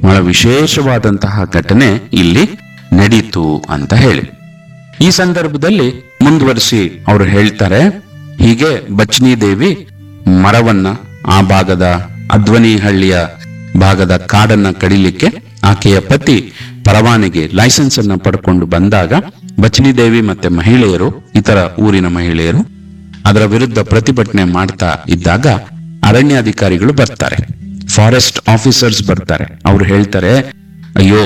ಬಹಳ ವಿಶೇಷವಾದಂತಹ ಘಟನೆ ಇಲ್ಲಿ ನಡೀತು ಅಂತ ಹೇಳಿ ಈ ಸಂದರ್ಭದಲ್ಲಿ ಮುಂದುವರಿಸಿ ಅವರು ಹೇಳ್ತಾರೆ ಹೀಗೆ ಬಚ್ನಿ ದೇವಿ ಮರವನ್ನ ಆ ಭಾಗದ ಅಧ್ವನಿಹಳ್ಳಿಯ ಭಾಗದ ಕಾಡನ್ನ ಕಡಿಲಿಕ್ಕೆ ಆಕೆಯ ಪತಿ ಪರವಾನಗಿ ಲೈಸೆನ್ಸ್ ಅನ್ನ ಪಡ್ಕೊಂಡು ಬಂದಾಗ ಬಚ್ನಿ ದೇವಿ ಮತ್ತೆ ಮಹಿಳೆಯರು ಇತರ ಊರಿನ ಮಹಿಳೆಯರು ಅದರ ವಿರುದ್ಧ ಪ್ರತಿಭಟನೆ ಮಾಡ್ತಾ ಇದ್ದಾಗ ಅರಣ್ಯಾಧಿಕಾರಿಗಳು ಬರ್ತಾರೆ ಫಾರೆಸ್ಟ್ ಆಫೀಸರ್ಸ್ ಬರ್ತಾರೆ ಅವ್ರು ಹೇಳ್ತಾರೆ ಅಯ್ಯೋ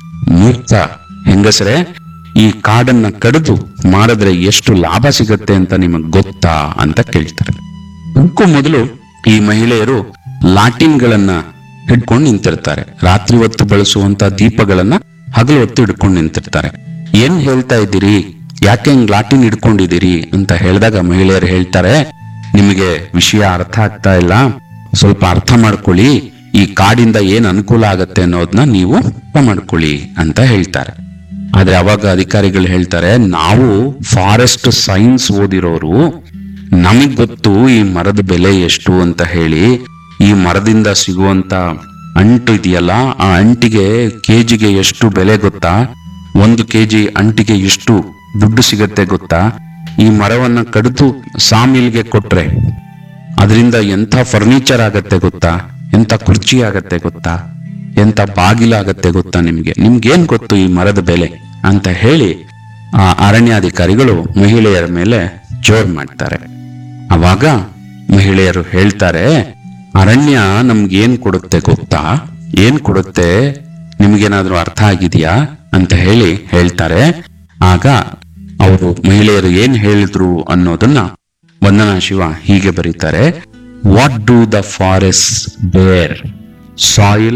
ಮೂರ್ತ ಹೆಂಗಸರೇ ಈ ಕಾಡನ್ನ ಕಡಿದು ಮಾರಿದ್ರೆ ಎಷ್ಟು ಲಾಭ ಸಿಗತ್ತೆ ಅಂತ ನಿಮಗ್ ಗೊತ್ತಾ ಅಂತ ಕೇಳ್ತಾರೆ ಅದಕ್ಕೂ ಮೊದಲು ಈ ಮಹಿಳೆಯರು ಲಾಟಿನ್ಗಳನ್ನ ಹಿಡ್ಕೊಂಡು ನಿಂತಿರ್ತಾರೆ ರಾತ್ರಿ ಹೊತ್ತು ಬಳಸುವಂತ ದೀಪಗಳನ್ನ ಹಗಲು ಹೊತ್ತು ಹಿಡ್ಕೊಂಡು ನಿಂತಿರ್ತಾರೆ ಏನ್ ಹೇಳ್ತಾ ಇದ್ದೀರಿ ಯಾಕೆ ಹಿಂಗ್ ಲಾಟಿನ್ ಹಿಡ್ಕೊಂಡಿದ್ದೀರಿ ಅಂತ ಹೇಳಿದಾಗ ಮಹಿಳೆಯರು ಹೇಳ್ತಾರೆ ನಿಮಗೆ ವಿಷಯ ಅರ್ಥ ಆಗ್ತಾ ಇಲ್ಲ ಸ್ವಲ್ಪ ಅರ್ಥ ಮಾಡ್ಕೊಳ್ಳಿ ಈ ಕಾಡಿಂದ ಏನ್ ಅನುಕೂಲ ಆಗತ್ತೆ ಅನ್ನೋದನ್ನ ನೀವು ಅರ್ಥ ಮಾಡ್ಕೊಳ್ಳಿ ಅಂತ ಹೇಳ್ತಾರೆ ಆದ್ರೆ ಅವಾಗ ಅಧಿಕಾರಿಗಳು ಹೇಳ್ತಾರೆ ನಾವು ಫಾರೆಸ್ಟ್ ಸೈನ್ಸ್ ಓದಿರೋರು ನಮಗ್ ಗೊತ್ತು ಈ ಮರದ ಬೆಲೆ ಎಷ್ಟು ಅಂತ ಹೇಳಿ ಈ ಮರದಿಂದ ಸಿಗುವಂತ ಅಂಟು ಇದೆಯಲ್ಲ ಆ ಅಂಟಿಗೆ ಕೆಜಿಗೆ ಎಷ್ಟು ಬೆಲೆ ಗೊತ್ತಾ ಒಂದು ಕೆಜಿ ಅಂಟಿಗೆ ಎಷ್ಟು ದುಡ್ಡು ಸಿಗತ್ತೆ ಗೊತ್ತಾ ಈ ಮರವನ್ನ ಕಡಿದು ಸಾಮಿಲ್ಗೆ ಕೊಟ್ರೆ ಅದರಿಂದ ಎಂಥ ಫರ್ನಿಚರ್ ಆಗತ್ತೆ ಗೊತ್ತಾ ಎಂಥ ಕುರ್ಚಿ ಆಗತ್ತೆ ಗೊತ್ತಾ ಎಂಥ ಬಾಗಿಲಾಗತ್ತೆ ಗೊತ್ತಾ ನಿಮ್ಗೆ ನಿಮ್ಗೇನ್ ಗೊತ್ತು ಈ ಮರದ ಬೆಲೆ ಅಂತ ಹೇಳಿ ಆ ಅರಣ್ಯಾಧಿಕಾರಿಗಳು ಮಹಿಳೆಯರ ಮೇಲೆ ಜೋರ್ ಮಾಡ್ತಾರೆ ಅವಾಗ ಮಹಿಳೆಯರು ಹೇಳ್ತಾರೆ ಅರಣ್ಯ ನಮ್ಗೇನ್ ಕೊಡುತ್ತೆ ಗೊತ್ತಾ ಏನ್ ಕೊಡುತ್ತೆ ನಿಮ್ಗೇನಾದ್ರೂ ಅರ್ಥ ಆಗಿದ್ಯಾ ಅಂತ ಹೇಳಿ ಹೇಳ್ತಾರೆ ಆಗ ಅವರು ಮಹಿಳೆಯರು ಏನ್ ಹೇಳಿದ್ರು ಅನ್ನೋದನ್ನ ವಂದನಾ ಶಿವ ಹೀಗೆ ಬರೀತಾರೆ what do the forest bear soil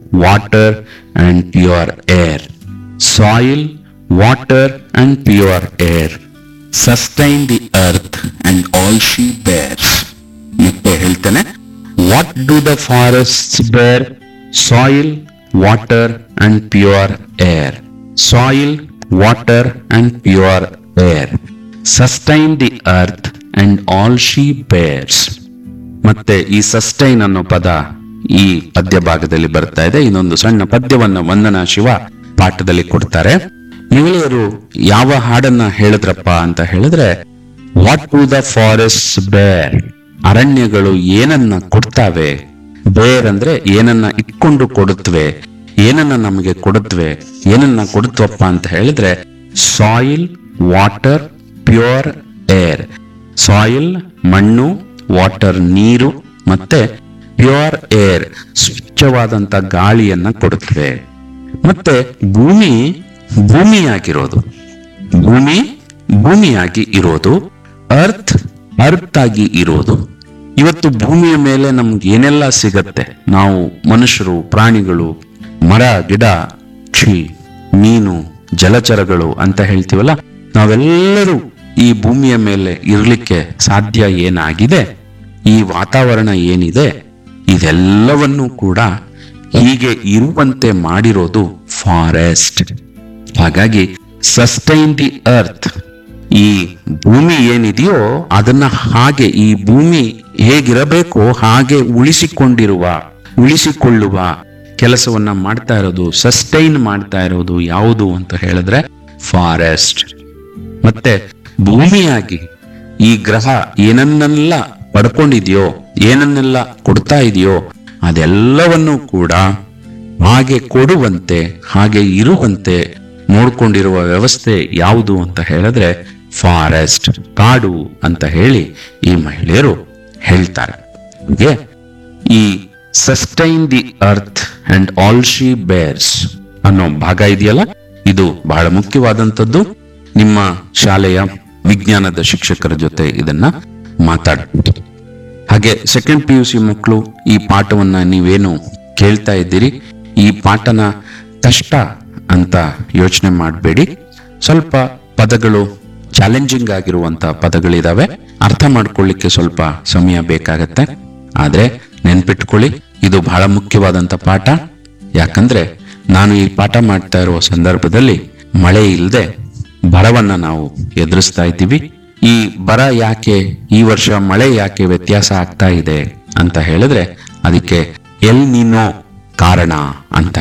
water and pure air soil water and pure air sustain the earth and all she bears ಮತ್ತೆ ಹೇಳ್ತೇನೆ what do the forest bear soil water and pure air soil water and pure air sustain the earth and all she bears ಮತ್ತೆ ಈ sustain ಅನ್ನೋ ಪದ ಈ ಪದ್ಯ ಭಾಗದಲ್ಲಿ ಬರ್ತಾ ಇದೆ ಇನ್ನೊಂದು ಸಣ್ಣ ಪದ್ಯವನ್ನ ವಂದನಾ ಶಿವ ಪಾಠದಲ್ಲಿ ಕೊಡ್ತಾರೆ ಮಹಿಳೆಯರು ಯಾವ ಹಾಡನ್ನ ಹೇಳಿದ್ರಪ್ಪ ಅಂತ ಹೇಳಿದ್ರೆ ವಾಟ್ ಟು ದ ಫಾರೆಸ್ಟ್ ಬೇರ್ ಅರಣ್ಯಗಳು ಏನನ್ನ ಕೊಡ್ತಾವೆ ಬೇರ್ ಅಂದ್ರೆ ಏನನ್ನ ಇಟ್ಕೊಂಡು ಕೊಡುತ್ತವೆ ಏನನ್ನ ನಮಗೆ ಕೊಡುತ್ತವೆ ಏನನ್ನ ಕೊಡುತ್ತವಪ್ಪ ಅಂತ ಹೇಳಿದ್ರೆ soil water pure air soil ಮಣ್ಣು ವಾಟರ್ ನೀರು ಮತ್ತೆ ಪ್ಯೂರ್ ಏರ್ ಸ್ವಚ್ಛವಾದಂತ ಗಾಳಿಯನ್ನ ಕೊಡುತ್ತವೆ ಮತ್ತೆ ಭೂಮಿ ಭೂಮಿಯಾಗಿರೋದು ಭೂಮಿ ಭೂಮಿಯಾಗಿ ಇರೋದು ಅರ್ತ್ ಅರ್ತ್ ಆಗಿ ಇರೋದು ಇವತ್ತು ಭೂಮಿಯ ಮೇಲೆ ನಮ್ಗೆ ಏನೆಲ್ಲ ಸಿಗತ್ತೆ ನಾವು ಮನುಷ್ಯರು ಪ್ರಾಣಿಗಳು ಮರ ಗಿಡ ಕ್ಷಿ ಮೀನು ಜಲಚರಗಳು ಅಂತ ಹೇಳ್ತೀವಲ್ಲ ನಾವೆಲ್ಲರೂ ಈ ಭೂಮಿಯ ಮೇಲೆ ಇರ್ಲಿಕ್ಕೆ ಸಾಧ್ಯ ಏನಾಗಿದೆ ಈ ವಾತಾವರಣ ಏನಿದೆ ಇದೆಲ್ಲವನ್ನೂ ಕೂಡ ಹೀಗೆ ಇರುವಂತೆ ಮಾಡಿರೋದು ಫಾರೆಸ್ಟ್ ಹಾಗಾಗಿ ಸಸ್ಟೈನ್ ದಿ ಅರ್ತ್ ಈ ಭೂಮಿ ಏನಿದೆಯೋ ಅದನ್ನ ಹಾಗೆ ಈ ಭೂಮಿ ಹೇಗಿರಬೇಕೋ ಹಾಗೆ ಉಳಿಸಿಕೊಂಡಿರುವ ಉಳಿಸಿಕೊಳ್ಳುವ ಕೆಲಸವನ್ನ ಮಾಡ್ತಾ ಇರೋದು ಸಸ್ಟೈನ್ ಮಾಡ್ತಾ ಇರೋದು ಯಾವುದು ಅಂತ ಹೇಳಿದ್ರೆ ಫಾರೆಸ್ಟ್ ಮತ್ತೆ ಭೂಮಿಯಾಗಿ ಈ ಗ್ರಹ ಏನನ್ನೆಲ್ಲ ಪಡ್ಕೊಂಡಿದೆಯೋ ಏನನ್ನೆಲ್ಲ ಕೊಡ್ತಾ ಇದೆಯೋ ಅದೆಲ್ಲವನ್ನೂ ಕೂಡ ಹಾಗೆ ಕೊಡುವಂತೆ ಹಾಗೆ ಇರುವಂತೆ ನೋಡ್ಕೊಂಡಿರುವ ವ್ಯವಸ್ಥೆ ಯಾವುದು ಅಂತ ಹೇಳಿದ್ರೆ ಫಾರೆಸ್ಟ್ ಕಾಡು ಅಂತ ಹೇಳಿ ಈ ಮಹಿಳೆಯರು ಹೇಳ್ತಾರೆ ಹೀಗೆ ಈ sustain the earth and all she bears ಅನ್ನೋ ಭಾಗ ಇದೆಯಲ್ಲ ಇದು ಬಹಳ ಮುಖ್ಯವಾದಂಥದ್ದು ನಿಮ್ಮ ಶಾಲೆಯ ವಿಜ್ಞಾನದ ಶಿಕ್ಷಕರ ಜೊತೆ ಇದನ್ನ ಮಾತಾಡ್ಬೋದು ಹಾಗೆ ಸೆಕೆಂಡ್ ಪಿ ಯು ಸಿ ಮಕ್ಕಳು ಈ ಪಾಠವನ್ನ ನೀವೇನು ಕೇಳ್ತಾ ಇದ್ದೀರಿ ಈ ಪಾಠನ ಕಷ್ಟ ಅಂತ ಯೋಚನೆ ಮಾಡಬೇಡಿ ಸ್ವಲ್ಪ ಪದಗಳು ಚಾಲೆಂಜಿಂಗ್ ಆಗಿರುವಂತ ಪದಗಳಿದಾವೆ ಅರ್ಥ ಮಾಡ್ಕೊಳ್ಳಿಕ್ಕೆ ಸ್ವಲ್ಪ ಸಮಯ ಬೇಕಾಗತ್ತೆ ಆದ್ರೆ ನೆನ್ಪಿಟ್ಕೊಳ್ಳಿ ಇದು ಬಹಳ ಮುಖ್ಯವಾದಂತ ಪಾಠ ಯಾಕಂದ್ರೆ ನಾನು ಈ ಪಾಠ ಮಾಡ್ತಾ ಇರುವ ಸಂದರ್ಭದಲ್ಲಿ ಮಳೆ ಇಲ್ಲದೆ ಬರವನ್ನ ನಾವು ಎದುರಿಸ್ತಾ ಇದ್ದೀವಿ ಈ ಬರ ಯಾಕೆ ಈ ವರ್ಷ ಮಳೆ ಯಾಕೆ ವ್ಯತ್ಯಾಸ ಆಗ್ತಾ ಇದೆ ಅಂತ ಹೇಳಿದ್ರೆ ಅದಕ್ಕೆ ಎಲ್ ನೀನೋ ಕಾರಣ ಅಂತ